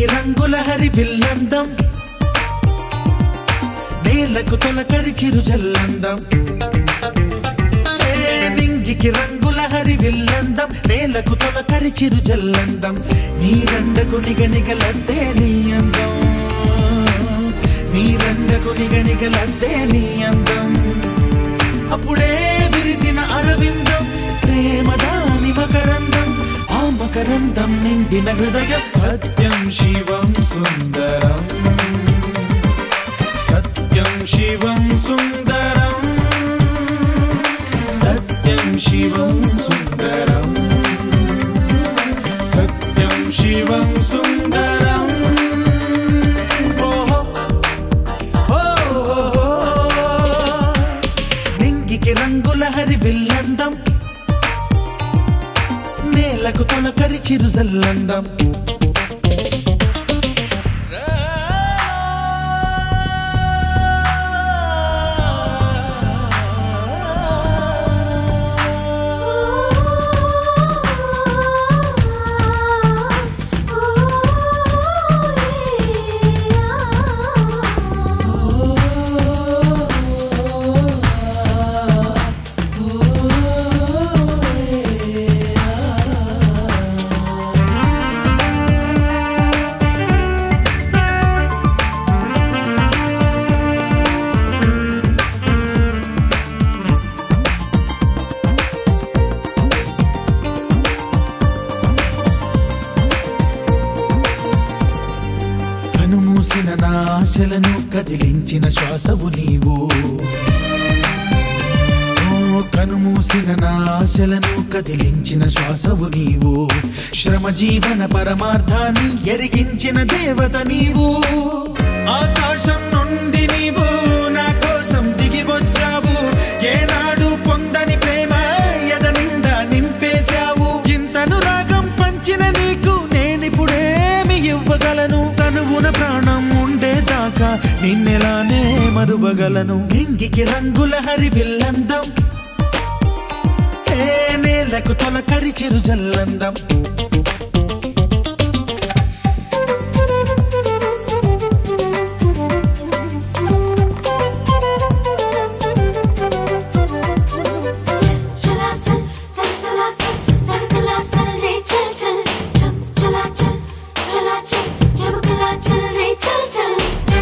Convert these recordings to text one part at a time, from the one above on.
నింగికి రంగుల హరి విల్లందం నేలకు తొలకరి చిరు జల్లందం ఏ నింగికి రంగుల హరి విల్లందం నేలకు తొలకరి చిరు జల్లందం నీరండకు నిగనిగలద్దే నీ అందం నీరండకు నిగనిగలద్దే నీ అందం అప్పుడే విరిసిన అరవిందం ప్రేమదాని మకరందం ఆ మకరందం నిండిన హృదయం సత్యం శివం సుందరం సత్యం శివం సుందరం సత్యం శివం సుందరం సత్యం శివం సుందరం ఓహో ఓహో నింగికి రంగుల హరి విల్లందం నేలకు తొలకరి చిరుజల్లందం కనుమూసిన నా ఆశలను కదిలించిన శ్వాసవు నీవు ఓ కనుమూసిన నా ఆశలను కదిలించిన శ్వాసవు నీవు శ్రమ జీవన పరమార్థాన్ని ఎరిగించిన దేవత నీవు ఆకాశం నుండి నీవు నా కోసం దిగి వచ్చావు ఏనాడు పొందని ప్రేమ ఎద నిండా నింపేశావు ఇంతను రాగం పంచిన నీకు నేనిప్పుడేమి ఇవ్వగలను తనువున ప్రాణం ఉండేదాకా నిన్నెలానే మరువగలను ఇంగికి రంగుల హరి విల్లందం ఏ నేలకు తొలకరి చిరు జల్లందం चलाचल सलसलाचल सड़कलाचल रे चल चल चम चलाचल चलाचल चमकलाचल रे चल चल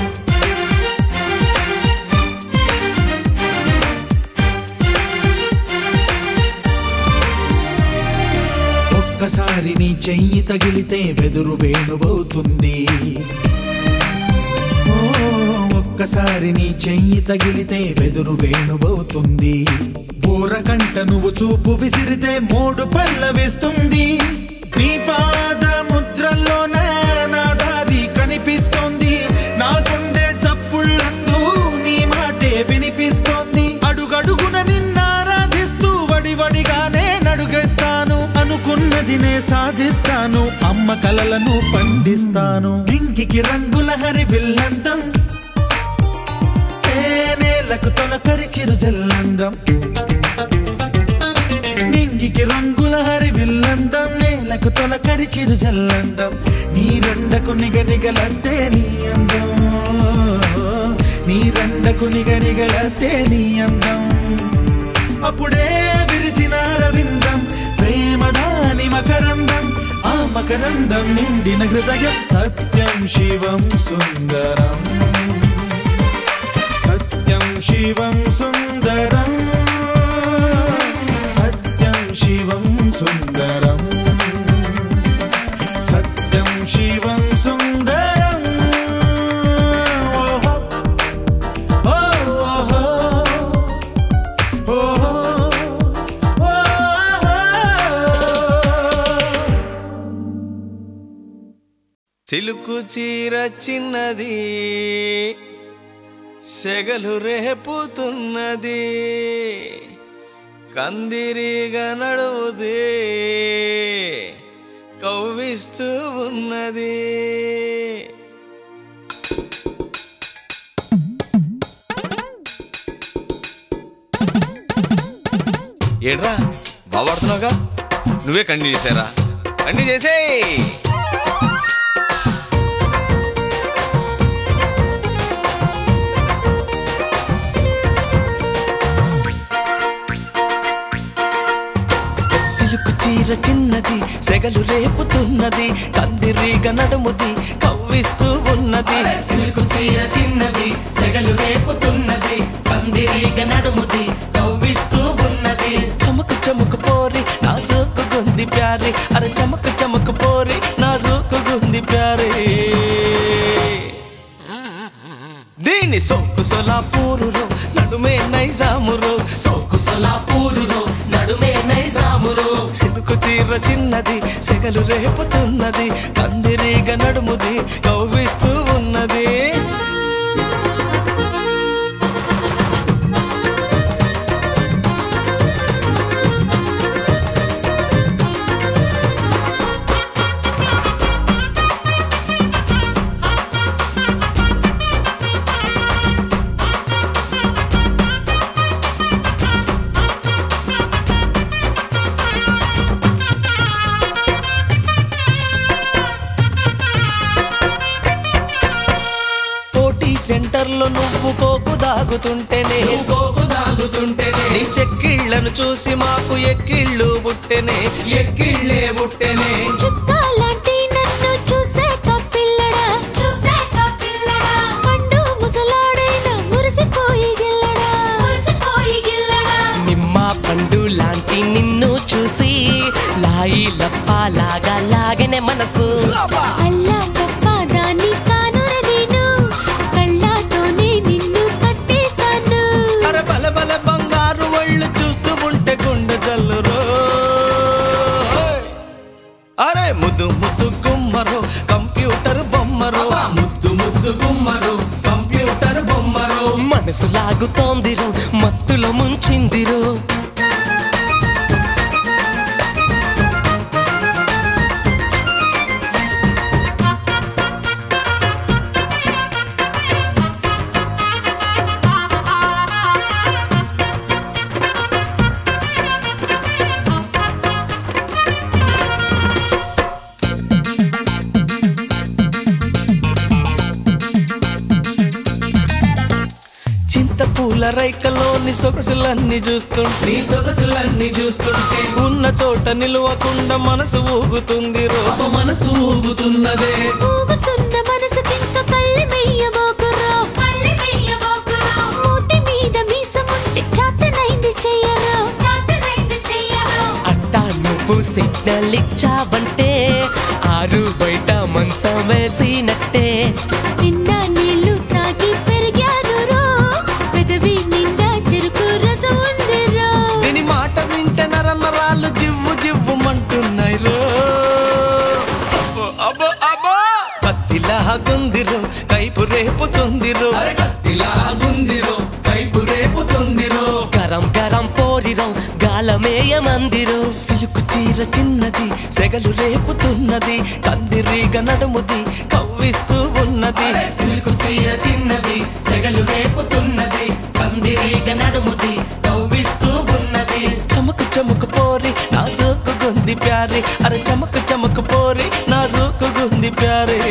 ఒక్కసారి నీ చెయ్యి తగిలితే వెదురు వేణువవుతుంది ఓ, ఒక్కసారి నీ చెయ్యి తగిలితే వెదురు వేణువవుతుంది బోరకంట నువ్వు చూపు విసిరితే మూడు పల్లవిస్తుంది నీ పాద ముద్రల్లో నా నా దారి కనిపిస్తోంది నా గుండె చప్పుళ్ళందు నీ మాటే వినిపిస్తోంది అడుగడుగున నిన్నారాధిస్తూ వడివడిగానే నడుగేస్తాను అనుకున్నది నే సాధిస్తాను అమ్మ కలలను పండిస్తాను ఇంకికి రంగుల హరి విల్లందం ఏ నేలకు తొలకరి చిరు జల్లందం నింగికి రంగుల హరి విల్లందం నేలకు తొలకరి చిరు జల్లందం నీ రెండకు నిగనిగలద్దే నీ అందం నీ రెండకు నిగనిగలద్దే నీ అందం అప్పుడే విరిసిన అరవిందం ప్రేమదాని మకరందం ఆ మకరందం నిండిన హృదయం సత్యం శివం సుందరం సత్యం శివం సుందరం సత్యం శివం సుందరం సత్యం శివం సుందరం ఓహో ఓహో చిలుకు చీర చిన్నది సెగలు రేపుతున్నది కందిరిగా నడువుది కవ్విస్తూ ఉన్నది ఏడ్రా బాగుపడుతున్నావుగా నువ్వే కండి చేశారా కండి చేసేయ్ చీర చిన్నది సెగలు రేపుతున్నది కందిరీగ నడుముది కవ్విస్తూ ఉన్నది సిల్కు చీర చిన్నది సెగలు రేపుతున్నది పందిరీగ నడుముది కవ్విస్తూ ఉన్నది చమకు చమకు పోరి నాజూకు గుంది ప్యారి అరే చమకు చమకు పోరి నాజూకు గుంది ప్యారి దీని సొక్కు సొలాపూరులో నడుమే నైజామురు సోకు సొలాపూరులో నడుమే నైజామురు సినుకు చీర చిన్నది సెగలు రేపుతున్నది కందిరీగ నడుముది కవ్విస్తూ ఉన్నది పోటీ సెంటర్లో నువ్వు కోకు దాగుతుంటేనే కోకు దాగుతుంటేనే నీ చెక్కిళ్లను చూసి మాకు ఎక్కిళ్ళు పుట్టెనే ఎక్కిళ్ళే బుట్టెనే చుక్కాలాంటి నన్ను చూసాక పిల్లడా చూసాక పిల్లడా పండు ముసలాడైన మురిసిపోయి గిల్లడా మురిసిపోయి గిల్లడా నిమ్మ పండు లాంటి నిన్ను చూసి లాయి లప్పాలాగా లాగనే మనసు అల్లా తప్ప దాన్ని కానుర నేను కళ్ళతోనే నిన్ను కట్టేస్తాను అరే బల బల బంగారు ఒళ్ళు చూస్తూ ఉంటే గుండె జల్లురో అరే ముద్దు ముద్దు గుమ్మరు కంప్యూటర్ బొమ్మరు ముద్దు ముద్దు గుమ్మరు కంప్యూటర్ బొమ్మరు మనసు లాగుతోందిరో మత్తులో ముంచిందిరో చింత పూల రైకలోని సొగసులన్నీ చూస్తుంటే నీ సొగసులన్నీ చూస్తుంటే ఉన్న చోట నిలవకుండా మనసు ఊగుతుంది రో పాప మనసు ఊగుతున్నదే ఊగుతున్న మనసుకింక కళ్ళి మెయ్యబోకురో కళ్ళి మెయ్యబోకురో మూతి మీద మీసముంటే చాతనైంది చెయ్యరో చాతనైంది చెయ్యరో అట్టా నువ్వు సిగ్నల్ ఇచ్చావంటే ఆరు బయట మంచం వేసినట్టే నిండా నీళ్లు తాగి పెరిగారు రో పెదవి నిండా చెరుకు రసం ఉంది రో దీని మాట వింటే నర నరాలు జివ్వు జివ్వుమంటున్నాయి రో అబ్బో అబ్బో అబ్బో కత్తిలా గుందిరో కైపు రేపుతుందిరో అరే కత్తిలా గుందిరో కైపు రేపుతుందిరో గరం గరం పోరిరో గాలమేయ మందిరో సిలుకు చీర చిన్నది సెగలు రేపుతున్నది కందిరీగ నడుముది కవ్విస్తూ ఉన్నది సిల్కు చీర చిన్నది సెగలు రేపుతున్నది పందిరీగ నడుముది కవ్విస్తూ ఉన్నది చమకు చమకు పోరి నాజూకు గుంది ప్యారి అరే చమకు చమకు పోరి నాజూకు గుంది ప్యారి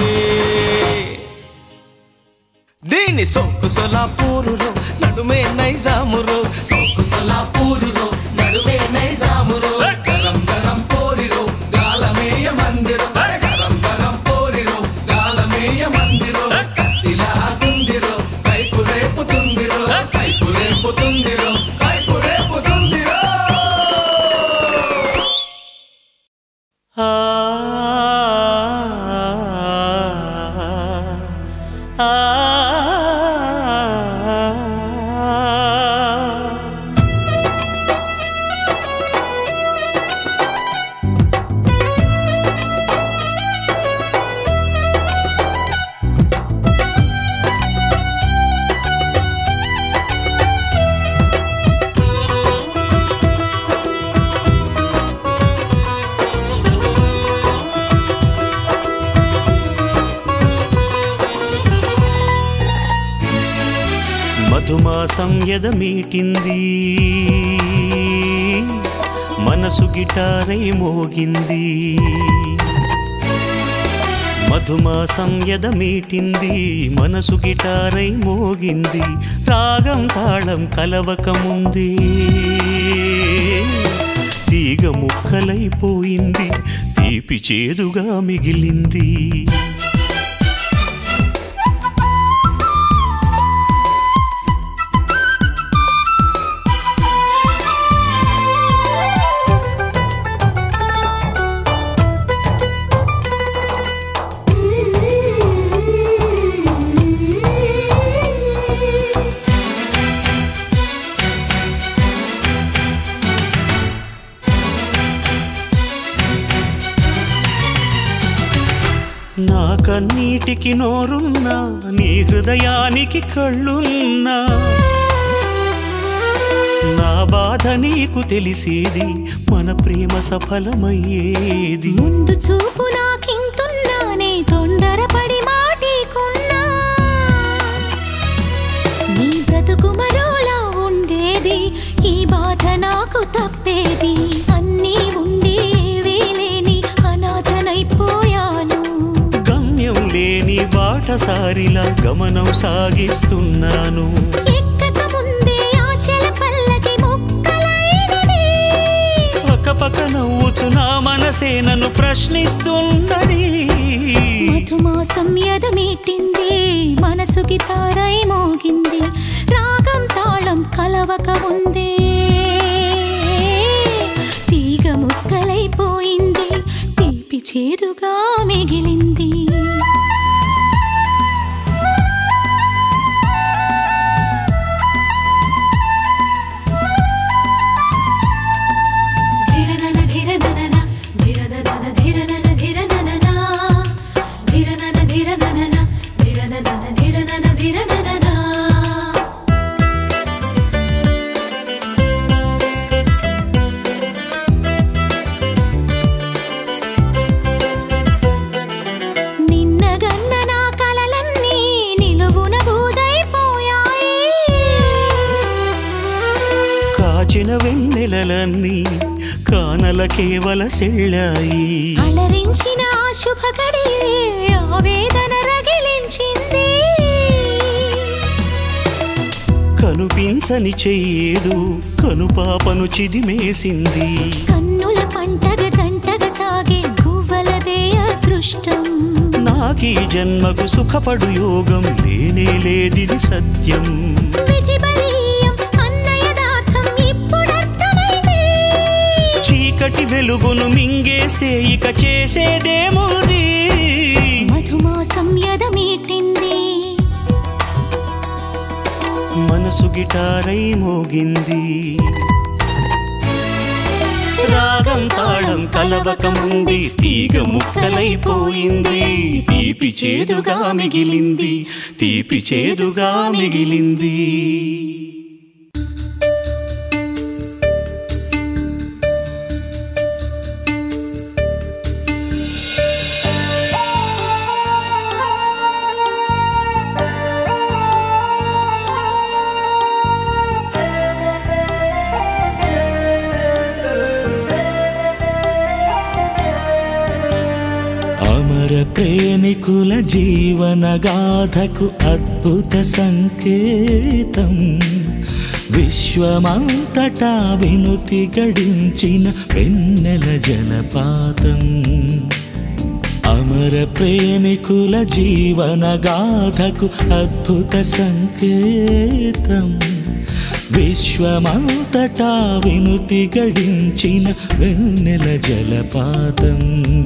దీని సొక్కు సొలాపూరులో నడుమే నైజామురు సోకు సొలాపూరులో నడుమే నైజామురో గరం గరం పోరిరో గాలమేయ మందిరో అరే గరం గరం పోరిరో గాలమేయ మందిరో కత్తిలా గుందిరో కైపు రేపుతుందిరో కైపు రేపుతుందిరో కైపు రేపుతుందిరో ఆ ఆ మధుమాసం ఎదమీటింది మనసు గిటారై మోగింది మధుమాసం ఎదమీటింది మనసు గిటారై మోగింది రాగం తాళం కలవకముంది ఈ తీగ ముక్కలైపోయింది తీపి చేదుగా మిగిలింది నా కన్నీటికి నోరున్నా నీ హృదయానికి కళ్ళున్నా నా బాధ నీకు తెలిసేది మన ప్రేమ సఫలమయ్యేది ముందు చూపు నాకింతున్నానే తొందరపడి మాటికున్నా నీ బ్రతుకు మరోలా ఉండేది ఈ బాధ నాకు తప్పేది అన్నీ ఉండేవే లేని అనాథనైపోయాను గమ్యం లేని బాటసారిలా గమనం సాగిస్తున్నాను ఎక్కక ముందే ఆశల పల్లకి ముక్కలైనది పక్కపక్క నవ్వుచు నా మనసే నన్ను ప్రశ్నిస్తున్నది మధుమాసం ఎదమీటింది మనసుకి తారై మోగింది రాగం తాళం కలవక ఉంది తీగ ముక్కలైపోయింది తీపి చేదుగా మిగిలింది ధిరనన ధిరననన ధిరననన ధిరనన ధిరననన ధిరనన ధిరననన ధిరననన ధిరనన ధిరననన నిన్నగన్న నా కలలన్నీ నిలువున బూదైపోయాయి కాచిన వెన్నెలలన్నీ కానల కేవల సెళ్ళాయి అలరించిన ఆ శుభ గడియే ఆవేదన రగిలించింది కనుపించని చెయ్యేదు కనుపాపను చిదిమేసింది కన్నుల పంటగ జంటగ సాగే గువ్వలదే అదృష్టం నాకీ జన్మకు సుఖపడు యోగం లేనే లేదిది సత్యం విధి బలీయం అన్న యథార్థం ఇప్పుడర్థమైంది చీకటి వెలుగును మింగేస్తే ఇక చేసేదేముంది మధుమాసం ఎదమీటింది మనసు గిటారై మోగింది రాగం తాళం కలవక ముంది తీగ ముక్కలైపోయింది తీపి చేదుగా మిగిలింది తీపి చేదుగా మిగిలింది అమర ప్రేమికుల జీవన గాథకు అద్భుత సంకేతం విశ్వమంతటా వినుతి గడించిన వెన్నెల జలపాతం అమర ప్రేమికుల జీవన గాథకు అద్భుత సంకేతం విశ్వమంతటా వినుతి గడించిన వెన్నెల జలపాతం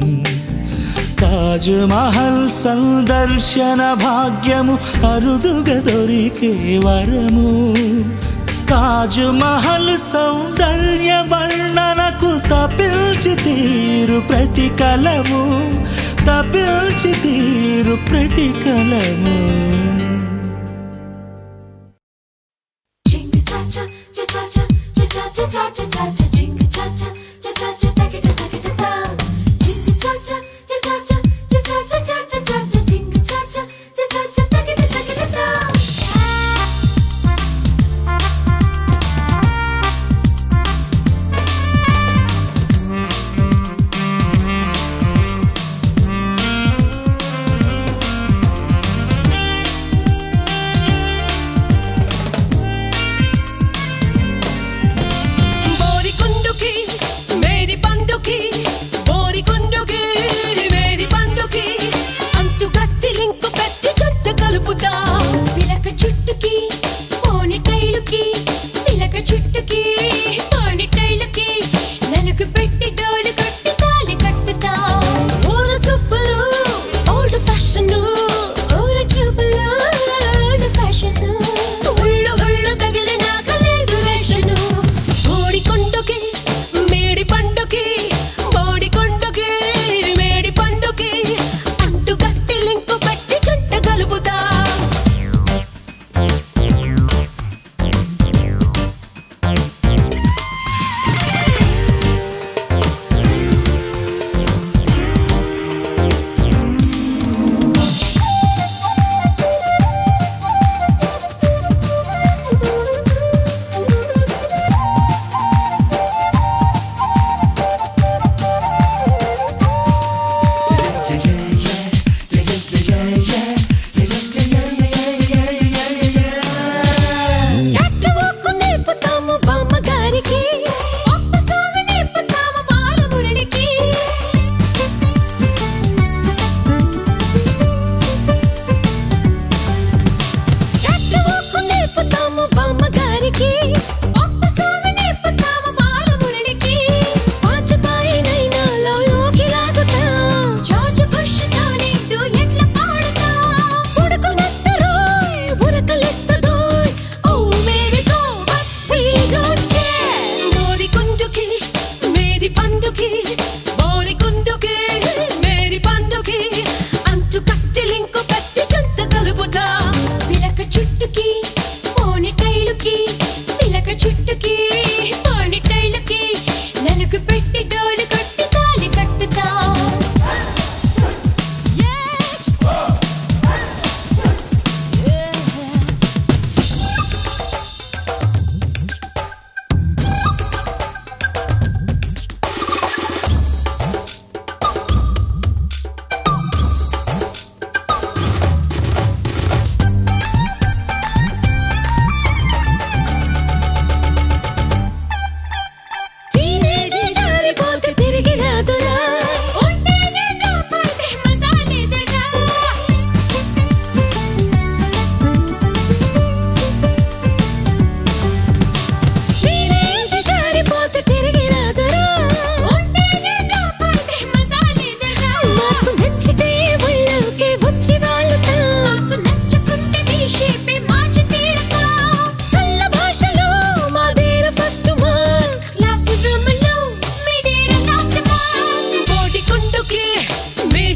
తాజ్ మహల్ సందర్శన భాగ్యము అరుదుగా దొరికే వరము తాజ్ మహల్ సౌందర్య వర్ణనకు తపిల్చి తీరు ప్రతి కలము తపిల్చి తీరు ప్రతి కలము Jingle cha cha cha cha cha cha cha cha cha cha cha jingle cha cha cha cha cha take it take it down jingle cha cha cha cha cha cha cha cha cha cha cha jingle cha cha cha cha cha take it take it down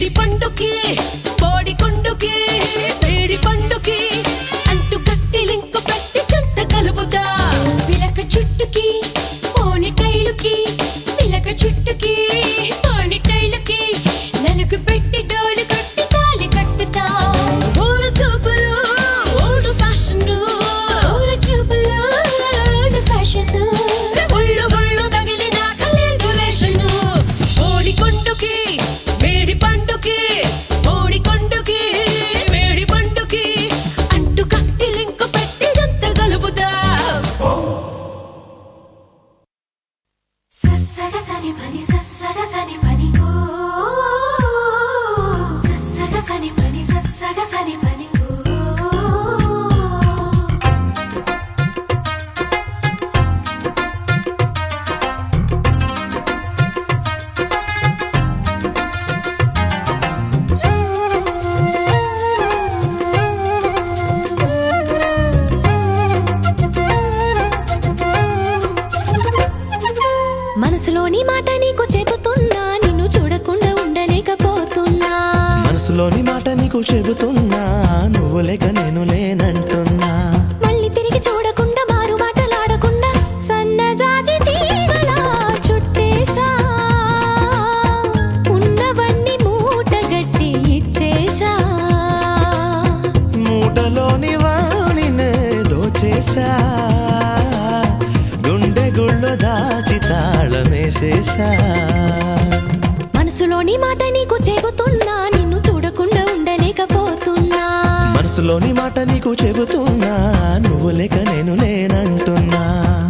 మేడి పండుకి బోడి కొండుకి మేడి పండుకి అంటూ కట్టి link పెట్టి చెంత కలుపుతా పిలక చుట్టుకి పోని టైలుకి పిలక చుట్టుకి పోని టైలుకి నలుగు పెట్టి డోలు కట్టి తాలి కట్టుతా ఊరు చూపులు ఓల్డ్ ఫ్యాషన్ ఊరు చూపులు ఓల్డ్ ఫ్యాషన్ ముళ్ళు ముళ్ళు తగిలినాక లేదు రేషను ఓడి కొండుకి మేడి పండుకి ఓడి కొండుకి మేడి పండుకి అంటూ కట్టి లింకు పెట్టి గంత కలుపుతా సస్సగ సని పని సస్సగ సని పని ఓ సస్సగ సని పని సస్సగ సని పని ఓ మనసులోని మాట నీకు చెబుతున్నా నిన్ను చూడకుండా ఉండలేకపోతున్నా మనసులోని మాట నీకు చెబుతున్నా నువ్వు లేక నేను లేనంటున్నా మళ్ళీ తిరిగి చూడకుండా మారు మాటలాడకుండా సన్నజాజి తీగలా చుట్టేసా ఉన్నవన్నీ మూట గట్టి ఇచ్చేసా మూటలోని వాణినే దోచేశా గుండె గుళ్ళు దాచి తాళమేసేశా మనసులోని మాట నీకు చెబుతున్నా నిన్ను చూడకుండా ఉండలేకపోతున్నా మనసులోని మాట నీకు చెబుతున్నా నువ్వు లేక నేను లేనంటున్నా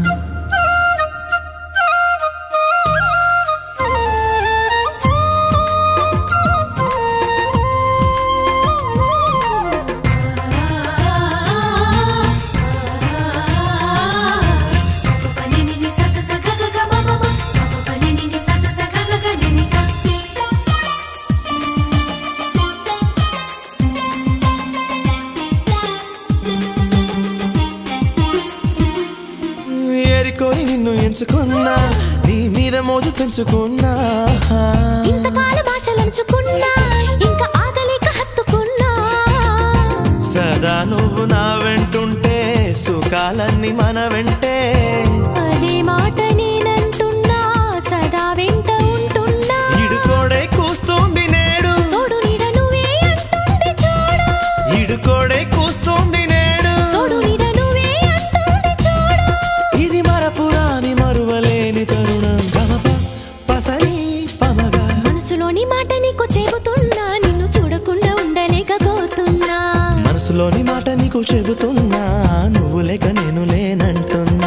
ఏరికోరి నిన్ను ఎంచుకున్నా నీ మీద మోజు పెంచుకున్నా ఇంతకాలం ఆశలంచుకున్నా ఇంకా ఆగలేక హత్తుకున్నా సదా నువ్వు నా వెంటుంటే సుఖాలన్నీ మన వెంటే అదే మాట నేనంటున్నా సదా వెంట ఉంటున్నా ఇడుకోడే కూస్తుంది నేడు తోడు నీడ నువ్వే అంటుంది చూడు ఇడుకోడే కూస్తుంది నేడు తోడు నీడ నువ్వే అంటుంది చూడు ఇది మరపురాని మరువలేని తరుణం గమప పసరి పమగా మనసులోని మాట నీకు చెబుతున్నా నిన్ను చూడకుండా ఉండలేకపోతున్నా మనసులోని మాట నీకు చెబుతున్నా నువ్వు లేక నేను లేనంటున్నా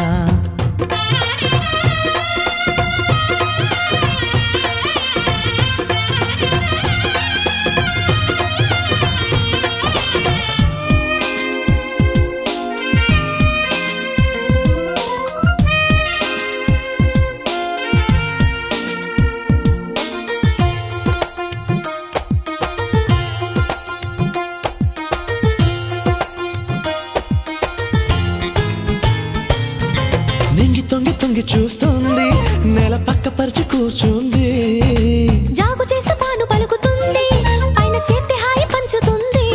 నింగి తొంగి తొంగి చూస్తుంది నెల పక్క పరిచి కూర్చుంది జాగు చేస్తే పాను పలుకుతుంది ఆయన చేతి హాయి పంచుతుంది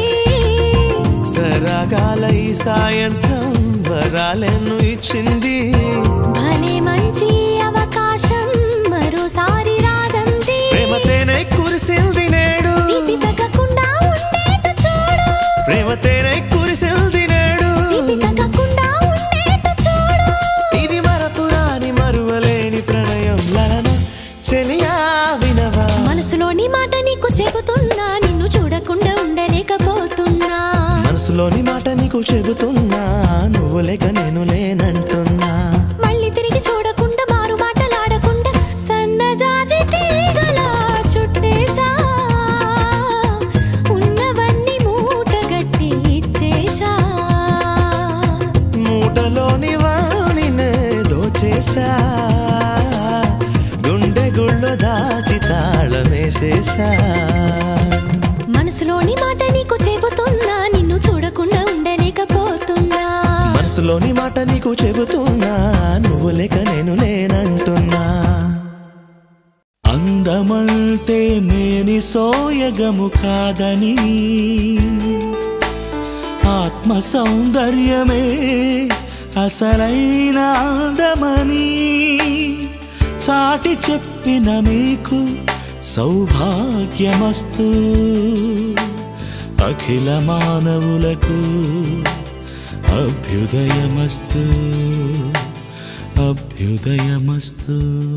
సరగాల ఈ సాయంత్రం వరాలెన్ను ఇచ్చింది భలే మంచి అవకాశం మరోసారి రాదంది ప్రేమతేనే కురిసింది నేడు తీపి తగ్గకుండా ఉండేట చూడు ప్రేమతేనే కురిసింది నేడు తీపి తగ్గకుండా ఉండేట చూడు ఇది మరపురాని మరువలేని ప్రణయం లలన చెలియా వినవా మనసులోని మాట నీకు చెబుతున్నా నిన్ను చూడకుండా ఉండలేకపోతున్నా మనసులోని మాట నీకు చెబుతున్నా నువ్వు లేక నేను లేనంటున్నా మళ్ళీ తిరిగి చూడకుండా మారు మాటలాడకుండా సన్నజాజి తీగలా చుట్టేశా ఉన్నవన్నీ మూట గట్టి ఇచ్చేశా మూటలోని వాణినే దోచేశా గుండె గుళ్ళు దాచి తాళమేసేశా మనసులోని మాట నీకు చెబుతున్నా నిన్ను చూడకుండా ఉండలేకపోతున్నా మనసులోని మాట నీకు చెబుతున్నా నువ్వు లేక నేను లేనంటున్నా అంద అందమంటే మేని సోయగము కాదని ఆత్మ సౌందర్యమే అసలైన అందమని చాటి చెప్పిన మీకు సౌభాగ్యమస్తు అఖిల మానవులకు అభ్యుదయమస్తు అభ్యుదయమస్తు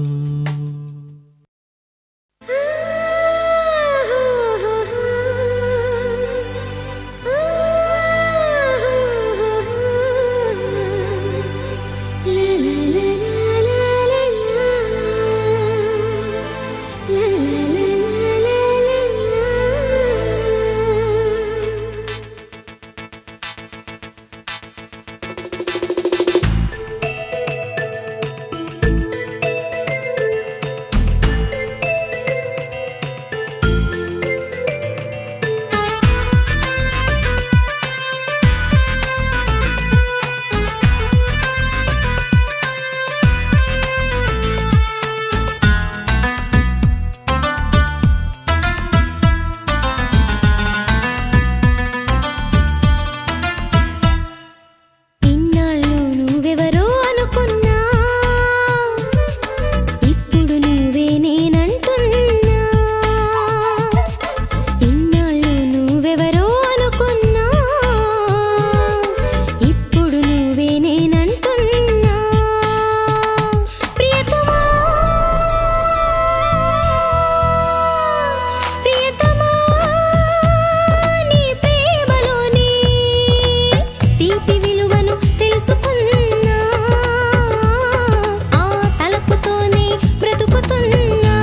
ఇన్నాళ్ళు నువ్వెవరో అనుకున్నా ఇప్పుడు నువ్వే నేనంటున్నా ఇన్నాళ్ళు నువ్వెవరో అనుకున్నా ఇప్పుడు నువ్వే నేనంటున్నా ప్రియతమా ప్రియతమా నీ ప్రేమలోని తీపి విలువను తెలుసుకున్నా ఆ తలపుతోనే బ్రతుకుతున్నా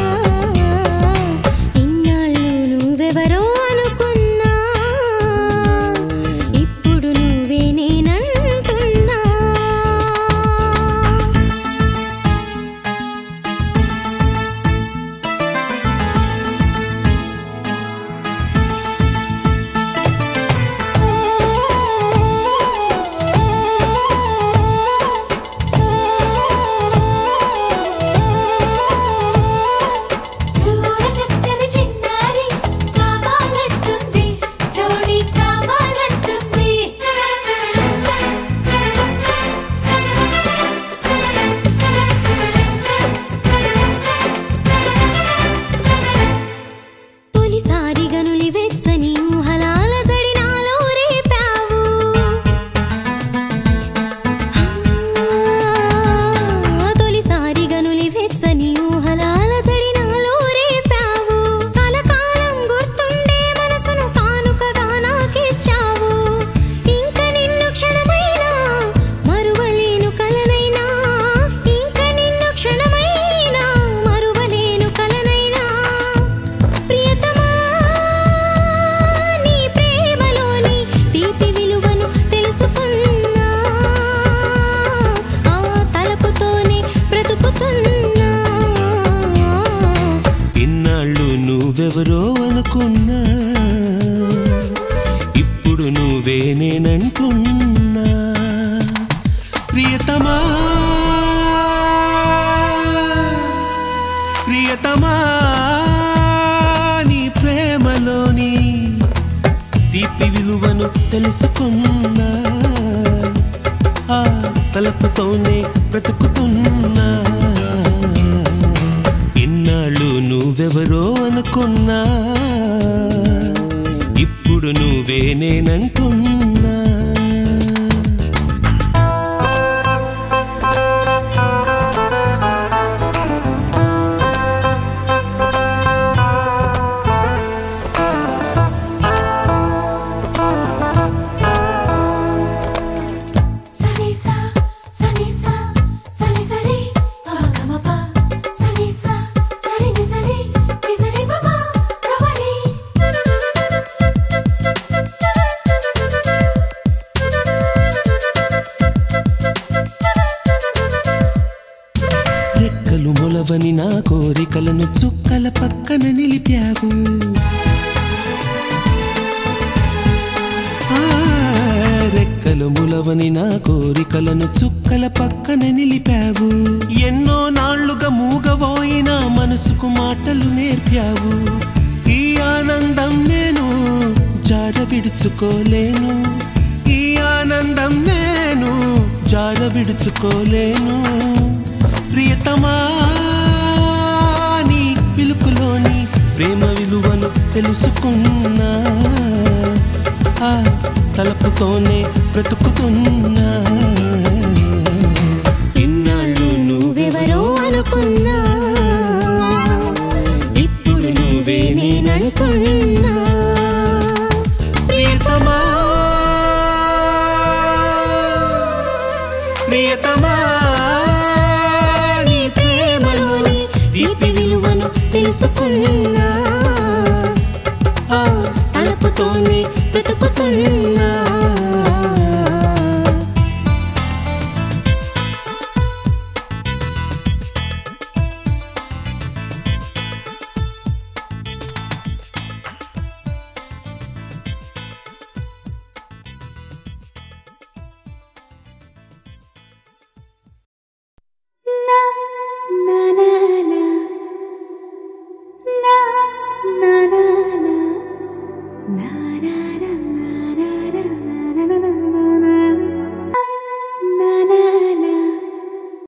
ఇన్నాళ్ళు నువ్వెవరో అనుకున్నా ఇప్పుడు నువ్వే నేనంటున్నా చూడ చక్కని చిన్నారి కావాలంటుంది జోడి కావాలంటుంది తొలిసారి గనులి వెచ్చని ఊహలాల జడినాలో రేపావు ఆ, తొలిసారి గనులి వెచ్చని ఊహలాల జడినాలో రేపావు కలకాలం గుర్తుండే మనసును కానుకగా నాకిచ్చావు ఇంక నిన్ను క్షణమైనా మరువలేను కలనైనా ఇంక నిన్ను క్షణమైనా మరువలేను కలనైనా ప్రియతమా నీ ప్రేమలోని తీపి విలువను తెలుసుకున్నా ఆ తలపుతోనే బ్రతుకుతున్నా ఇన్నాళ్ళు నువ్వెవరో అనుకున్నా ఇప్పుడు నువ్వే నేనంటున్నా ప్రియతమా ప్రియతమా నీ ప్రేమలోని తీపి విలువను తెలుసుకున్నా ఆ తలపుతోనే బ్రతుకుతున్నా ఇన్నాళ్ళు నువ్వెవరో అనుకున్నా ఇప్పుడు నువ్వే నేనంటున్నా సనిసా సనిసా సని సరి పమగమప సనిసా సరి నిసరి నిసరి పమ గమరి రెక్కలు మొలవని నా కోరికలను చుక్కల పక్కన నిలిపావు ఆ, రెక్కలు మొల చుక్కవని నా కోరికలను చుక్కల పక్కన నిలిపావు ఎన్నో నాళ్లుగా మూగబోయిన మనసుకు మాటలు నేర్పావు ఈ ఆనందం నేను జార విడుచుకోలేను ఈ ఆనందం నేను జార విడుచుకోలేను ప్రియతమా నీ పిలుపులోని ప్రేమ విలువను తెలుసుకున్నా ఆ తలపుతోనే బ్రతుకుతున్నా ఇన్నాళ్ళు నువ్వెవరో అనుకున్నా ఇప్పుడు నువ్వే నేనంటున్నా ప్రియతమా ప్రియతమా నీ ప్రేమలోని తీపి విలువను తెలుసుకున్నా ఆ తలుపుతోనే బ్రతుకుతున్నా నా నా నా నా నా నా నా నా నా నా నా